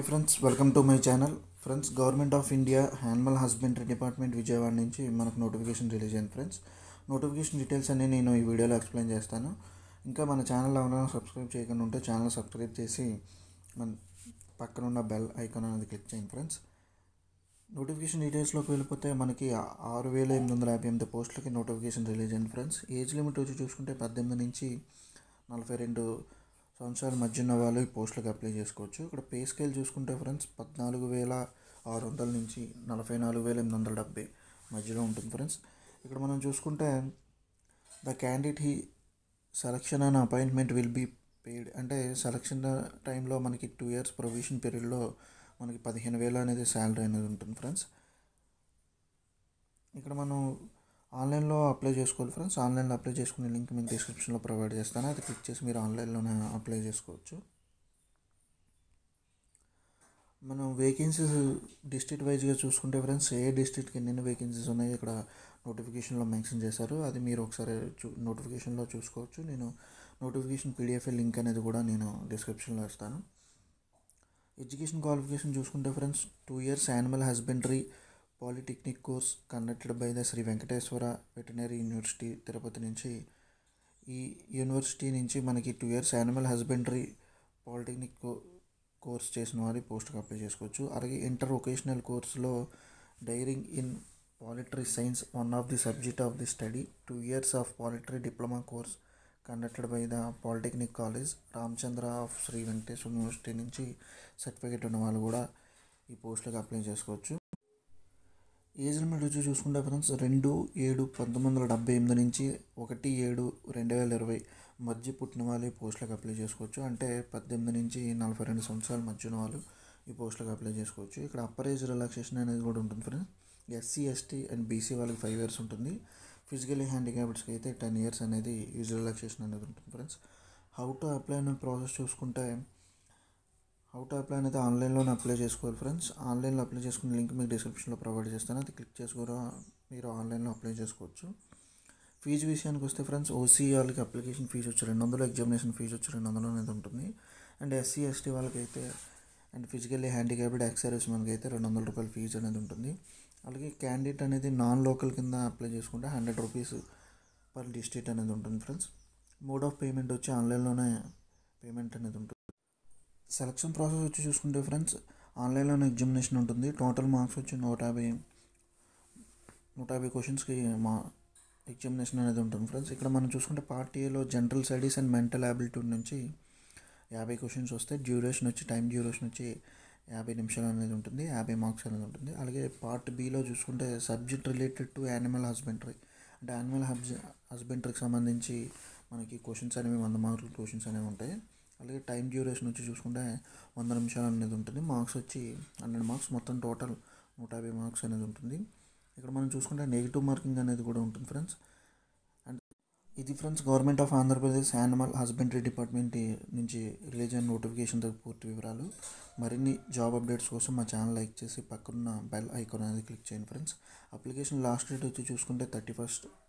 hi friends welcome to my channel friends government of India animal husbandry department Vijayawada నుంచి మనకు notification release అయింది friends notification details అన్ని నేను ఈ వీడియోలో ఎక్స్ప్లెయిన్ చేస్తాను ఇంకా మన ఛానల్ ఎవరైనా సబ్స్క్రైబ్ చేయకుండా ఉంటే ఛానల్ సబ్స్క్రైబ్ చేసి మన పక్కన ఉన్న బెల్ ఐకాన్ అనేది క్లిక్ చేయండి ఫ్రెండ్స్ నోటిఫికేషన్ డీటెయిల్స్లోకి వెళ్ళిపోతే మనకి ఆరు వేల ఎనిమిది వందల యాభై ఎనిమిది పోస్టులకి నోటిఫికేషన్ రిలీజ్ అయింది ఫ్రెండ్స్ ఏజ్ లిమిట్ వచ్చి చూసుకుంటే పద్దెనిమిది నుంచి నలభై రెండు సంవత్సరాల మధ్య ఉన్న వాళ్ళు ఈ పోస్టులకు అప్లై చేసుకోవచ్చు ఇక్కడ పే స్కేల్ చూసుకుంటే ఫ్రెండ్స్ పద్నాలుగు వేల ఆరు వందల నుంచి నలభై నాలుగు వేల ఎనిమిది వందల డెబ్బై మధ్యలో ఉంటుంది ఫ్రెండ్స్ ఇక్కడ మనం చూసుకుంటే the candidate he selection and appointment will be paid అంటే సెలక్షన్ టైంలో మనకి టూ ఇయర్స్ ప్రొవిషన్ పీరియడ్లో మనకి పదిహేను వేలు అనేది శాలరీ అనేది ఉంటుంది ఫ్రెండ్స్ ఇక్కడ మనం ఆన్లైన్లో అప్లై చేసుకోవాలి ఫ్రెండ్స్ ఆన్లైన్లో అప్లై చేసుకునే లింక్ మీకు డిస్క్రిప్షన్లో ప్రొవైడ్ చేస్తాను అది క్లిక్ చేసి మీరు ఆన్లైన్లోనే అప్లై చేసుకోవచ్చు మనం వేకెన్సీస్ డిస్ట్రిక్ట్ వైజ్గా చూసుకుంటే ఫ్రెండ్స్ ఏ డిస్ట్రిక్ట్కి ఎన్ని వేకెన్సీస్ ఉన్నాయో ఇక్కడ నోటిఫికేషన్లో మెన్షన్ చేశారు అది మీరు ఒకసారి చూ నోటిఫికేషన్లో చూసుకోవచ్చు నేను నోటిఫికేషన్ పీడిఎఫ్ లింక్ అనేది కూడా నేను డిస్క్రిప్షన్లో ఇస్తాను ఎడ్యుకేషన్ క్వాలిఫికేషన్ చూసుకుంటే friends two years animal husbandry polytechnic course conducted by the Shri Venkateswara veterinary university Tirupati నుంచి ఈ యూనివర్సిటీ నుంచి మనకి two years animal husbandry polytechnic course చేసిన వారి పోస్ట్కి అప్లై చేసుకోవచ్చు అలాగే ఇంటర్ వొకేషనల్ కోర్సులో dairying in poultry science one of the subject of the study two years of poultry diploma course conducted by the polytechnic college Ramachandra of Shri Venkateswara university నుంచి certificate ఉన్న వాళ్ళు కూడా ఈ పోస్టులకు అప్లై చేసుకోవచ్చు ఏజ్ లిమిట్ వచ్చి చూసుకుంటే ఫ్రెండ్స్ రెండు ఏడు పంతొమ్మిది వందల డెబ్బై ఎనిమిది నుంచి ఒకటి ఏడు రెండు వేల ఇరవై మధ్య పుట్టిన వాళ్ళు ఈ పోస్టులకు అప్లై చేసుకోవచ్చు అంటే పద్దెనిమిది నుంచి నలభై రెండు సంవత్సరాల మధ్య ఉన్న వాళ్ళు ఈ పోస్టులకు అప్లై చేసుకోవచ్చు ఇక్కడ అప్పర్ ఏజ్ రిలాక్సేషన్ అనేది కూడా ఉంటుంది friends SC ST and BC వాళ్ళకి ఫైవ్ ఇయర్స్ ఉంటుంది ఫిజికలీ హ్యాండిక్యాప్డ్స్కి అయితే టెన్ ఇయర్స్ అనేది యూజ్ రిలాక్సేషన్ అనేది ఉంటుంది ఫ్రెండ్స్ హౌ టు అప్లై అనే ప్రాసెస్ చూసుకుంటే హౌ టు అప్లై అనేది ఆన్లైన్లోనే అప్లై చేసుకోవాలి ఫ్రెండ్స్ ఆన్లైన్లో అప్లై చేసుకునే లింక్ మీకు డిస్క్రిప్షన్లో ప్రొవైడ్ చేస్తాను అది క్లిక్ చేసి కూడా మీరు ఆన్లైన్లో అప్లై చేసుకోవచ్చు ఫీజు విషయానికి వస్తే ఫ్రెండ్స్ ఓసీ వాళ్ళకి అప్లికేషన్ ఫీజు వచ్చి రెండు వందలు ఎగ్జామినేషన్ ఫీజు వచ్చి రెండు వందలు అనేది ఉంటుంది అండ్ ఎస్సీ ఎస్టీ వాళ్ళకి అయితే and physically handicapped ex service మనకి అయితే రెండు వందల రూపాయల ఫీజు అనేది ఉంటుంది అలాగే క్యాండిడేట్ అనేది నాన్ లోకల్ కింద అప్లై చేసుకుంటే హండ్రెడ్ రూపీస్ పర్ డిస్ట్రిక్ట్ అనేది ఉంటుంది ఫ్రెండ్స్ మోడ్ ఆఫ్ పేమెంట్ వచ్చి ఆన్లైన్లోనే పేమెంట్ అనేది ఉంటుంది సెలక్షన్ ప్రాసెస్ వచ్చి చూసుకుంటే ఫ్రెండ్స్ ఆన్లైన్లోనే ఎగ్జామినేషన్ ఉంటుంది టోటల్ మార్క్స్ వచ్చి నూట యాభై నూట యాభై క్వశ్చన్స్కి మా ఎగ్జామినేషన్ అనేది ఉంటుంది ఫ్రెండ్స్ ఇక్కడ మనం చూసుకుంటే పార్ట్ ఏలో general studies and mental ability నుంచి యాభై క్వశ్చన్స్ వస్తాయి డ్యూరేషన్ వచ్చి టైం డ్యూరేషన్ వచ్చి యాభై నిమిషాలు అనేది ఉంటుంది యాభై మార్క్స్ అనేది ఉంటుంది అలాగే పార్ట్ బీలో చూసుకుంటే subject related to animal husbandry అంటే యానిమల్ హబ్జ హస్బెండరీకి సంబంధించి మనకి క్వశ్చన్స్ అనేవి వంద మార్కుల క్వశ్చన్స్ అనేవి ఉంటాయి అలాగే టైం డ్యూరేషన్ వచ్చి చూసుకుంటే వంద నిమిషాలు అనేది ఉంటుంది మార్క్స్ వచ్చి హండ్రెడ్ మార్క్స్ మొత్తం టోటల్ నూట యాభై మార్క్స్ అనేది ఉంటుంది ఇక్కడ మనం చూసుకుంటే నెగిటివ్ మార్కింగ్ అనేది కూడా ఉంటుంది ఫ్రెండ్స్ అండ్ ఇది friends government of Andhra Pradesh animal husbandry department నుంచి రిలీజ్ అయిన నోటిఫికేషన్ పూర్తి వివరాలు మరిన్ని జాబ్ అప్డేట్స్ కోసం మా ఛానల్ లైక్ చేసి పక్కన బెల్ ఐకాన్ అనేది క్లిక్ చేయండి ఫ్రెండ్స్ అప్లికేషన్ లాస్ట్ డేట్ వచ్చి చూసుకుంటే థర్టీ ఫస్ట్